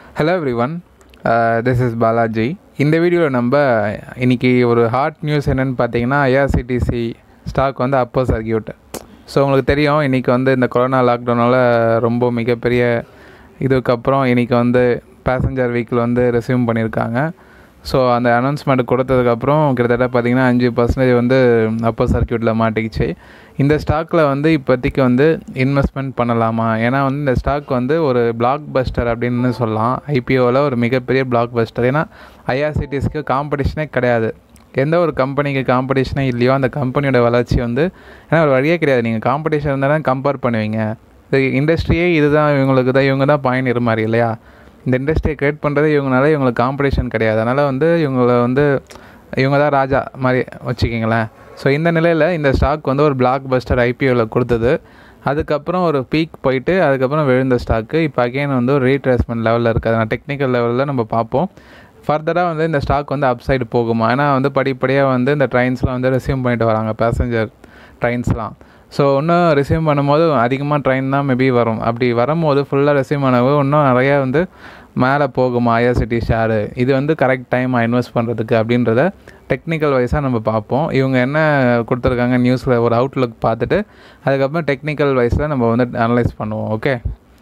hello everyone this is Balaji இந்த வீடியோவில் நம்ம இன்றைக்கி ஒரு ஹாட் நியூஸ் என்னென்னு பார்த்தீங்கன்னா ஐஆர்சிடிசி ஸ்டாக் வந்து அப்போ சர்க்கியூட் ஸோ உங்களுக்கு தெரியும் இன்றைக்கி வந்து இந்த கொரோனா லாக்டவுனால் ரொம்ப மிகப்பெரிய இதுக்கப்புறம் இன்றைக்கி வந்து பேசஞ்சர் வெஹிக்கிள் வந்து ரெசியூம் பண்ணியிருக்காங்க ஸோ அந்த அனௌன்ஸ்மெண்ட் கொடுத்ததுக்கப்புறம் கிட்டத்தட்ட பார்த்திங்கன்னா அஞ்சு பர்சன்டேஜ் வந்து அப்போ சர்க்கியூட்டில் மாட்டிக்கிச்சு இந்த ஸ்டாக்கில் வந்து இப்போதைக்கு வந்து இன்வெஸ்ட்மெண்ட் பண்ணலாமா ஏன்னா வந்து இந்த ஸ்டாக் வந்து ஒரு பிளாக் பஸ்டர் அப்படின்னு சொல்லலாம் ஐபிஓவில் ஒரு மிகப்பெரிய பிளாக் பஸ்டர் ஏன்னா ஐஆர்சிடிஸ்க்கு காம்படிஷனே கிடையாது எந்த ஒரு கம்பெனிக்கு காம்படிஷனே இல்லையோ அந்த கம்பெனியோட வளர்ச்சி வந்து ஏன்னா ஒரு வழியே கிடையாது நீங்கள் காம்படிஷன் இருந்தால் தான் கம்பேர் பண்ணுவீங்க இது இண்டஸ்ட்ரியே இதுதான் இவங்களுக்கு தான் இவங்க தான் பாயிண்ட் மாதிரி இல்லையா இந்த இண்டஸ்ட்ரியை க்ரியேட் பண்ணுறது இவங்கனால இவங்களுக்கு காம்படிஷன் கிடையாது அதனால் வந்து இவங்கள வந்து இவங்க தான் ராஜா மாதிரி வச்சுக்கிங்களேன் ஸோ இந்த நிலையில் இந்த ஸ்டாக் வந்து ஒரு பிளாக் பஸ்டர் ஐபிஓவில் கொடுத்தது அதுக்கப்புறம் ஒரு பீக் போயிட்டு அதுக்கப்புறம் விழுந்த ஸ்டாக்கு இப்போ அகெயின் வந்து ஒரு ரீட்ரேஸ்மெண்ட் லெவலில் இருக்குது நான் டெக்னிக்கல் லெவலில் நம்ம பார்ப்போம் ஃபர்தராக வந்து இந்த ஸ்டாக் வந்து அப் சைடு போகுமா ஏன்னா வந்து படிப்படியாக வந்து இந்த ட்ரெயின்ஸ்லாம் வந்து ரெசியூம் பண்ணிட்டு வராங்க பேசஞ்சர் ட்ரெயின்ஸ்லாம் ஸோ இன்னும் ரிசீவ் பண்ணும்போது அதிகமாக ட்ரெயின் தான் மேபி வரும் அப்படி வரும்போது ஃபுல்லாக ரிசீவ் பண்ணவும் இன்னும் நிறையா வந்து மேலே போகுமா ஐஆர்சிடி ஷேரு இது வந்து கரெக்ட் டைமாக இன்வெஸ்ட் பண்ணுறதுக்கு அப்படின்றத டெக்னிக்கல் வைஸாக நம்ம பார்ப்போம் இவங்க என்ன கொடுத்துருக்காங்க நியூஸில் ஒரு அவுட்லுக் பார்த்துட்டு அதுக்கப்புறம் டெக்னிக்கல் வைஸில் நம்ம வந்து அனலைஸ் பண்ணுவோம் ஓகே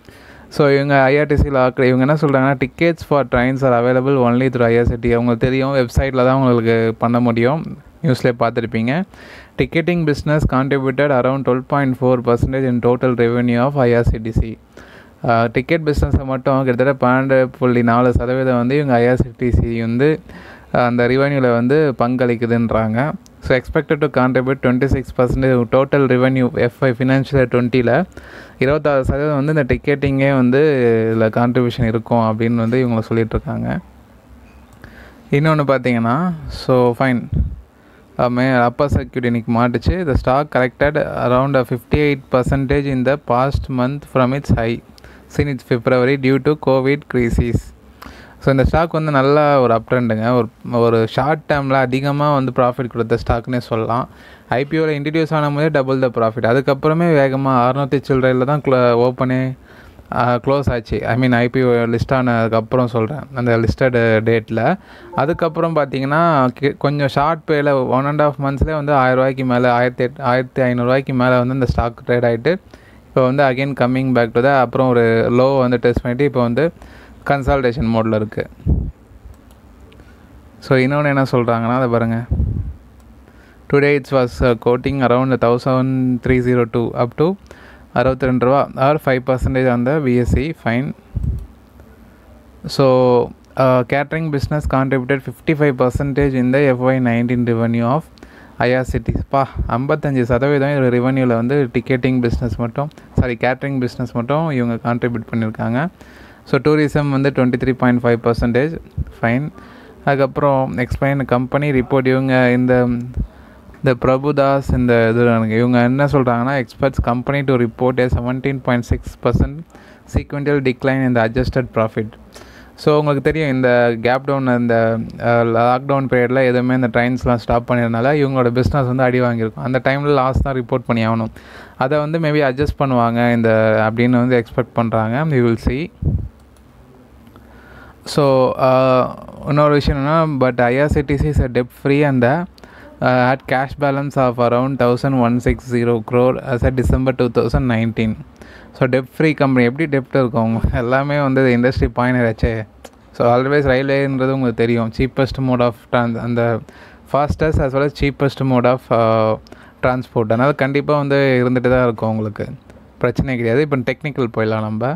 ஸோ இவங்க ஐஆர்டிசியில் ஆக்கிற இவங்க என்ன சொல்கிறாங்கன்னா tickets for trains are available only through IRCTC அவங்களுக்கு தெரியும் வெப்சைட்டில் தான் உங்களுக்கு பண்ண முடியும் நியூஸ்லேயே பார்த்துருப்பீங்க ticketing business contributed around twelve point four percentage in total revenue of IRCTC ticket பிஸ்னஸை மட்டும் கிட்டத்தட்ட பன்னெண்டு புள்ளி நாலு சதவீதம் வந்து இவங்க ஐஆர்சிடிசி வந்து அந்த ரிவென்யூவில் வந்து பங்களிக்குதுன்றாங்க so expected to contribute twenty six percentage total revenue FY financial டுவெண்ட்டியில் இருபத்தாறு சதவீதம் வந்து இந்த டிக்கெட்டிங்கே வந்து இதில் கான்ட்ரிபியூஷன் இருக்கும் அப்படின்னு வந்து இவங்க சொல்லிகிட்ருக்காங்க இன்னொன்று பார்த்தீங்கன்னா so fine May upper circuit இன்னைக்கு மாட்டுச்சு the stock corrected around fifty eight percentage in the past month from its high since its February due to COVID crisis so இந்த ஸ்டாக் வந்து நல்ல ஒரு அப் ட்ரெண்டுங்க ஒரு ஒரு ஷார்ட் டேர்மில் அதிகமாக வந்து ப்ராஃபிட் கொடுத்த ஸ்டாக்னே சொல்லலாம் ஐபிஓவில் இன்ட்ரடியூஸ் ஆனபோதே டபுள் த ப்ராஃபிட் அதுக்கப்புறமே வேகமாக அறுநூற்றி சில்லறையில் தான் க்ளோ ஓப்பனே க்ளோஸ் ஆச்சு ஐ மீன் ஐபிஓ லிஸ்ட் ஆனதுக்கப்புறம் சொல்கிறேன் அந்த லிஸ்டட் டேட்டில் அதுக்கப்புறம் பார்த்தீங்கன்னா கொஞ்சம் ஷார்ட் பேயில் ஒன் அண்ட் ஆஃப் மந்த்ஸ்லேயே வந்து ஆயிரரூவாய்க்கு மேலே ஆயிரத்தி எட் ஆயிரத்தி ஐநூறுரூவாய்க்கு மேலே வந்து இந்த ஸ்டாக் ட்ரேட் ஆகிட்டு இப்போ வந்து again coming back to the அப்புறம் ஒரு லோ வந்து டெஸ்ட் பண்ணிவிட்டு இப்போ வந்து கன்சால்டேஷன் மோடில் இருக்குது ஸோ இன்னொன்று என்ன சொல்கிறாங்கன்னா அதை பாருங்கள் today it's was quoting around thousand three zero two up to அறுபத்தி ரெண்டு ரூபா ஆர் ஃபைவ் பர்சன்டேஜ் அந்த PSC fine so catering business contributed fifty five percentage இந்த FY nineteen revenue of IRCTC's பா ஐம்பத்தஞ்சு சதவீதம் இதில் ரெவன்யூவில் வந்து டிக்கெட்டிங் பிஸ்னஸ் மட்டும் சாரி கேட்ரிங் பிஸ்னஸ் மட்டும் இவங்க கான்ட்ரிபியூட் பண்ணியிருக்காங்க ஸோ டூரிசம் வந்து twenty three point five percentage fine அதுக்கப்புறம் எக்ஸ்பிளைன் கம்பெனி ரிப்போர்ட் இவங்க இந்த இந்த பிரபுதாஸ் இந்த இது இவங்க என்ன சொல்கிறாங்கன்னா experts company to report a seventeen point six percent sequential decline இந்த அட்ஜஸ்டட் ப்ராஃபிட் ஸோ உங்களுக்கு தெரியும் இந்த கேப் டவுன் இந்த லாக்டவுன் பீரியடில் எதுவுமே இந்த ட்ரெயின்ஸ்லாம் ஸ்டாப் பண்ணியிருந்தால இவங்களோட பிஸ்னஸ் வந்து அடி வாங்கியிருக்கும் அந்த டைமில் லாஸ் தான் ரிப்போர்ட் பண்ணி ஆகணும் அதை வந்து மேபி அட்ஜஸ்ட் பண்ணுவாங்க இந்த அப்படின்னு வந்து எக்ஸ்பெக்ட் பண்ணுறாங்க வி வில் சி ஸோ இன்னொரு விஷயம் என்னென்னா but IRCTC is a debt free அந்த at cash balance of around thousand one six zero crore as at December two thousand nineteen so debt free company எப்படி டெப்ட் இருக்கும் எல்லாமே வந்து இண்டஸ்ட்ரி பாயிண்ட் ஆச்சே ஸோ ஆல்வேஸ் ரயில்வேன்றது உங்களுக்கு தெரியும் சீப்பஸ்ட் மோட் ஆஃப் ட்ரான்ஸ் அந்த fastest as well as cheapest mode of transport அதனால் கண்டிப்பாக வந்து இருந்துகிட்டு தான் இருக்கும் உங்களுக்கு பிரச்சனை கிடையாது இப்போ டெக்னிக்கல் போயிடலாம் நம்ம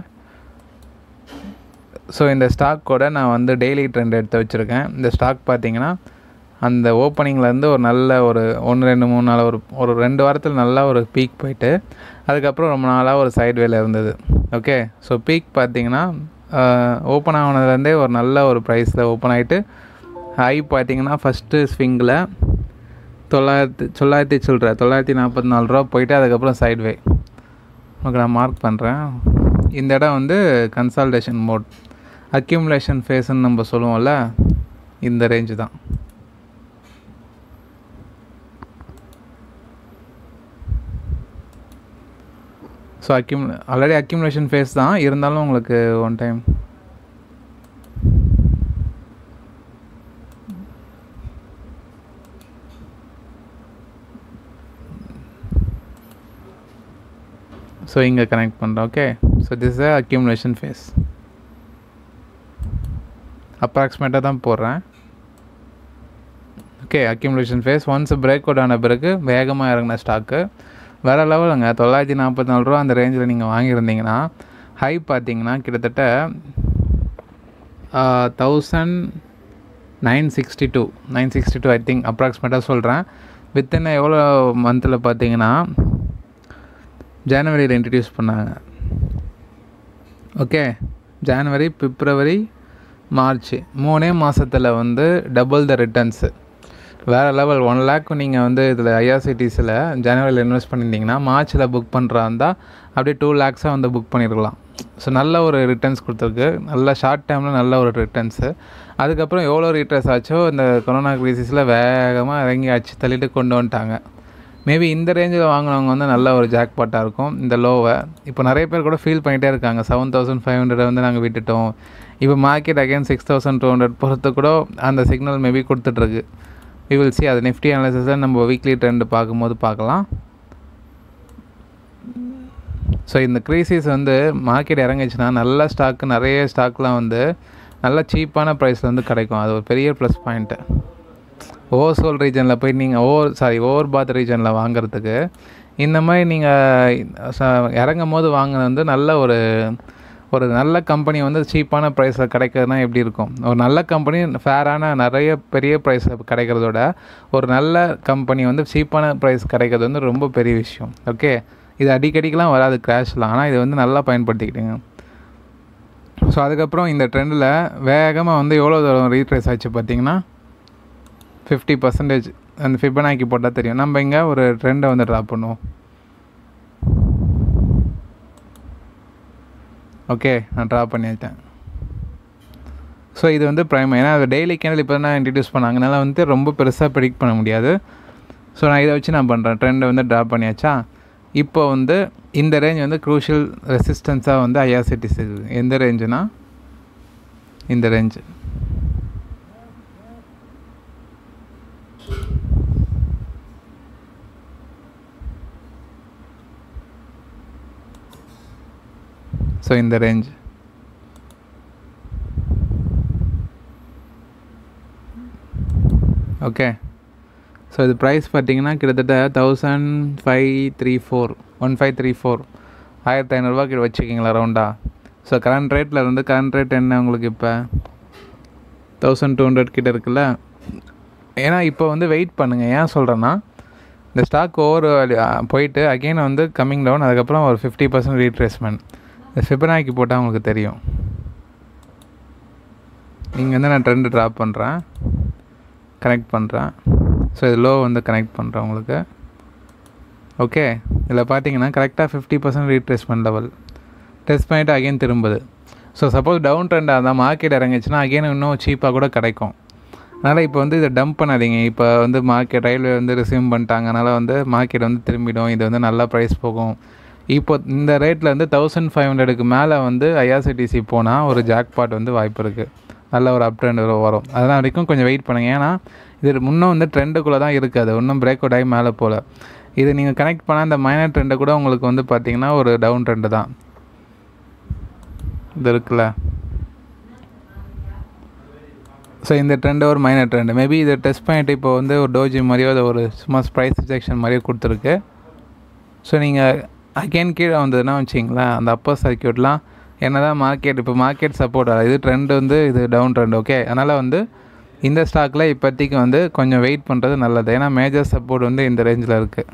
ஸோ இந்த ஸ்டாக் கூட நான் வந்து டெய்லி ட்ரெண்ட் எடுத்து வச்சுருக்கேன் இந்த ஸ்டாக் பார்த்தீங்கன்னா அந்த ஓப்பனிங்லேருந்து ஒரு நல்ல ஒரு ஒன்று ரெண்டு மூணு நாள் ஒரு ஒரு ரெண்டு வாரத்தில் நல்லா ஒரு பீக் போயிட்டு அதுக்கப்புறம் ரொம்ப நாளாக ஒரு சைட் வேல இருந்தது ஓகே ஸோ பீக் பார்த்தீங்கன்னா ஓப்பன் ஆனதுலேருந்தே ஒரு நல்ல ஒரு ப்ரைஸில் ஓப்பன் ஆகிட்டு ஹை பார்த்தீங்கன்னா ஃபஸ்ட்டு ஸ்விங்கில் தொள்ளாயிரத்தி தொள்ளாயிரத்தி சில்லற தொள்ளாயிரத்தி நாற்பத்தி நாலு ரூபா போயிட்டு அதுக்கப்புறம் சைட் வே உங்களுக்கு நான் மார்க் பண்ணுறேன் இந்த இடம் வந்து கன்சால்டேஷன் மோட் அக்யூமுலேஷன் ஃபேஸ்ன்னு நம்ம சொல்லுவோம்ல இந்த ரேஞ்சு தான் ஸோ அக்யூம் ஆல்ரெடி அக்யூமுலேஷன் ஃபேஸ் தான் இருந்தாலும் உங்களுக்கு ஒன் டைம் ஸோ இங்கே கனெக்ட் பண்ணுறேன் okay so this a accumulation phase அப்ராக்சிமேட்டாக தான் போடுறேன் okay accumulation phase once break out ஆன பிறகு வேகமாக இறங்கின ஸ்டாக்கு வேறு லெவலுங்க தொள்ளாயிரத்தி நாற்பத்தி நாலு ரூபா அந்த ரேஞ்சில் நீங்கள் வாங்கியிருந்தீங்கன்னா ஹை பார்த்தீங்கன்னா கிட்டத்தட்ட thousand nine sixty two nine sixty two I think அப்ராக்சிமேட்டாக சொல்கிறேன் வித்தின் எவ்வளோ மந்தில் பார்த்தீங்கன்னா ஜனவரியில் இன்ட்ரடியூஸ் பண்ணாங்க ஓகே ஜனவரி பிப்ரவரி மார்ச் மூணே மாதத்தில் வந்து டபுள் த ரிட்டர்ன்ஸு வேறு லெவல் ஒன் லேக் நீங்கள் வந்து இதில் ஐஆர்சிடிஸில் ஜனவரியில் இன்வெஸ்ட் பண்ணியிருந்தீங்கன்னா மார்ச்சில் புக் பண்ணுறா இருந்தால் அப்படியே டூ லேக்ஸாக வந்து புக் பண்ணியிருக்கலாம் ஸோ நல்ல ஒரு ரிட்டர்ன்ஸ் கொடுத்துருக்கு நல்ல ஷார்ட் டைமில் நல்ல ஒரு ரிட்டர்ன்ஸு அதுக்கப்புறம் எவ்வளோ ரீட்டர்ஸ் ஆச்சோ இந்த கொரோனா கிரைசிஸில் வேகமாக இறங்கி அச்சு தள்ளிட்டு கொண்டு வந்துட்டாங்க மேபி இந்த ரேஞ்சில் வாங்கினவங்க வந்து நல்ல ஒரு ஜாக்பாட்டாக இருக்கும் இந்த லோவை இப்போ நிறைய பேர் கூட ஃபீல் பண்ணிகிட்டே இருக்காங்க செவன் தௌசண்ட் ஃபைவ் ஹண்ட்ரட் வந்து நாங்கள் விட்டுட்டோம் இப்போ market again six thousand two hundred பொறுத்து கூட அந்த சிக்னல் மேபி கொடுத்துட்ருக்கு வி வில் சி அது நிஃப்டி அனாலிசிஸை நம்ம வீக்லி ட்ரெண்ட் பார்க்கும்போது பார்க்கலாம் ஸோ இந்த க்ரீசிஸ் வந்து மார்க்கெட் இறங்குச்சுன்னா நல்ல ஸ்டாக்கு நிறைய ஸ்டாக்லாம் வந்து நல்ல சீப்பான ப்ரைஸில் வந்து கிடைக்கும் அது ஒரு பெரிய ப்ளஸ் பாயிண்ட்டு ஓவர்சோல் ரீஜனில் போய் நீங்கள் ஓவர் சாரி ஓவர் பாத் ரீஜனில் வாங்குறதுக்கு இந்த மாதிரி நீங்கள் இறங்கும் போது வாங்கினது வந்து நல்ல ஒரு ஒரு நல்ல கம்பெனி வந்து சீப்பான ப்ரைஸில் கிடைக்கிறதுனா எப்படி இருக்கும் ஒரு நல்ல கம்பெனி ஃபேரான நிறைய பெரிய ப்ரைஸில் கிடைக்கிறதோட ஒரு நல்ல கம்பெனி வந்து சீப்பான ப்ரைஸ் கிடைக்கிறது வந்து ரொம்ப பெரிய விஷயம் ஓகே இது அடிக்கடிக்கெலாம் வராது கிராஷ்லாம் ஆனால் இது வந்து நல்லா பயன்படுத்திக்கிட்டீங்க ஸோ அதுக்கப்புறம் இந்த ட்ரெண்டில் வேகமாக வந்து எவ்வளோ தூரம் ரீட்ரேஸ் ஆச்சு பார்த்தீங்கன்னா ஃபிஃப்டி பர்சன்டேஜ் அந்த ஃபிபனாக்கி போட்டால் தெரியும் நம்ம இங்கே ஒரு ட்ரெண்டை வந்து ட்ரா பண்ணுவோம் ஓகே நான் ட்ரா பண்ணிட்டேன் ஸோ இது வந்து ப்ரைம் ஏன்னா அது டெய்லி கேண்டில் இப்போ தான் இன்ட்ரடியூஸ் பண்ணாங்கனால வந்து ரொம்ப பெருசாக ப்ரிடிக்ட் பண்ண முடியாது ஸோ நான் இதை வச்சு நான் பண்ணுறேன் ட்ரெண்டை வந்து ட்ரா பண்ணியாச்சா இப்போ வந்து இந்த ரேஞ்ச் வந்து க்ரூஷியல் ரெசிஸ்டன்ஸாக வந்து ஐஆர்சிடிஸ் இருக்குது எந்த ரேஞ்சுனா இந்த ரேஞ்சு ஸோ இந்த ரேஞ்ச் ஓகே ஸோ இது ப்ரைஸ் பார்த்தீங்கன்னா கிட்டத்தட்ட thousand five three four one five three four ஆயிரத்தி ஐநூறுரூவா கிட்ட வச்சுக்கிங்களா ரவுண்டாக ஸோ கரண்ட் ரேட்டில் இருந்து கரண்ட் ரேட் என்ன உங்களுக்கு இப்போ தௌசண்ட் டூ ஹண்ட்ரட் கிட்ட இருக்குல்ல ஏன்னா இப்போ வந்து வெயிட் பண்ணுங்கள் ஏன் சொல்கிறேன்னா இந்த ஸ்டாக் ஓவர் போயிட்டு அகெயின் வந்து கம்மிங் டவுன் அதுக்கப்புறம் ஒரு ஃபிஃப்டி பர்சன்ட் ரீட்ரேஸ்மெண்ட் இந்த ஃபிபனாக்கி போட்டால் உங்களுக்கு தெரியும் நீங்கள் வந்து நான் ட்ரெண்டு ட்ராப் பண்ணுறேன் கனெக்ட் பண்ணுறேன் ஸோ இது லோ வந்து கனெக்ட் பண்ணுறேன் உங்களுக்கு ஓகே இதில் பார்த்தீங்கன்னா கரெக்டாக fifty percent retracement level test பண்ணிவிட்டு அகைன் திரும்புது ஸோ சப்போஸ் டவுன் ட்ரெண்டாக இருந்தால் மார்க்கெட் இறங்குச்சுன்னா அகைன் இன்னும் சீப்பாக கூட கிடைக்கும் அதனால் இப்போ வந்து இதை டம்ப் பண்ணாதீங்க இப்போ வந்து மார்க்கெட் ரயில்வே வந்து ரிசீவ் பண்ணிட்டாங்க அதனால் வந்து மார்க்கெட் வந்து திரும்பிடும் இது வந்து நல்லா ப்ரைஸ் போகும் இப்போ இந்த ரேட்டில் வந்து தௌசண்ட் ஃபைவ் ஹண்ட்ரடுக்கு மேலே வந்து ஐஆர்சிடிசி போனால் ஒரு ஜாக்பாட் வந்து வாய்ப்பு இருக்குது நல்ல ஒரு அப் ட்ரெண்ட் வரும் அதெல்லாம் வரைக்கும் கொஞ்சம் வெயிட் பண்ணுங்கள் ஏன்னா இது முன்னும் வந்து ட்ரெண்டுக்குள்ளே தான் இருக்குது அது இன்னும் பிரேக் அவுட் ஆகி மேலே போகல இது நீங்கள் கனெக்ட் பண்ணால் அந்த மைனர் ட்ரெண்டை கூட உங்களுக்கு வந்து பார்த்தீங்கன்னா ஒரு டவுன் ட்ரெண்டு தான் இது இருக்குல்ல ஸோ இந்த ட்ரெண்டு ஒரு மைனர் ட்ரெண்டு மேபி இதை டெஸ்ட் பண்ணிட்டு இப்போ வந்து ஒரு டோஜி மாதிரியோ அதை ஒரு சும்மா ப்ரைஸ் ரிஜெக்ஷன் மாதிரியோ கொடுத்துருக்கு ஸோ நீங்கள் அகெயின் கீழே வந்ததுன்னா வச்சிங்களேன் அந்த அப்பர் சர்க்கியூட்லாம் என்ன தான் மார்க்கெட் இப்போ மார்க்கெட் சப்போர்ட் ஆகுது இது ட்ரெண்ட் வந்து இது டவுன் ட்ரெண்ட் ஓகே அதனால் வந்து இந்த ஸ்டாக்கில் இப்போதைக்கு வந்து கொஞ்சம் வெயிட் பண்ணுறது நல்லது ஏன்னா மேஜர் சப்போர்ட் வந்து இந்த ரேஞ்சில் இருக்குது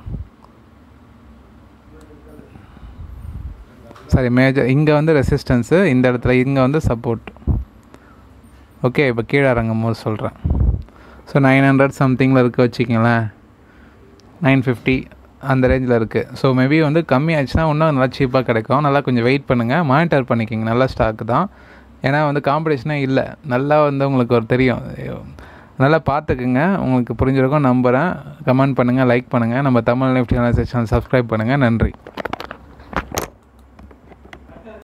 சாரி மேஜர் இங்கே வந்து ரெசிஸ்டன்ஸு இந்த இடத்துல இங்கே வந்து சப்போர்ட் ஓகே இப்போ கீழே இறங்கும் போது சொல்கிறேன் ஸோ நைன் ஹண்ட்ரட் சம்திங்கில் இருக்க வச்சுக்கிங்களேன் நைன் ஃபிஃப்டி அந்த ரேஞ்சில் இருக்குது ஸோ மேபி வந்து கம்மி ஆச்சுன்னா இன்னும் நல்லா சீப்பாக கிடைக்கும் நல்லா கொஞ்சம் வெயிட் பண்ணுங்கள் மானிட்டர் பண்ணிக்கிங்க நல்ல ஸ்டாக்கு தான் ஏன்னா வந்து காம்படிஷனே இல்லை நல்லா வந்து உங்களுக்கு ஒரு தெரியும் நல்லா பார்த்துக்குங்க உங்களுக்கு புரிஞ்சிருக்கும் நம்புகிறேன் கமெண்ட் பண்ணுங்கள் லைக் பண்ணுங்கள் நம்ம தமிழ் நிஃப்டி சேனல் சப்ஸ்கிரைப் பண்ணுங்கள் நன்றி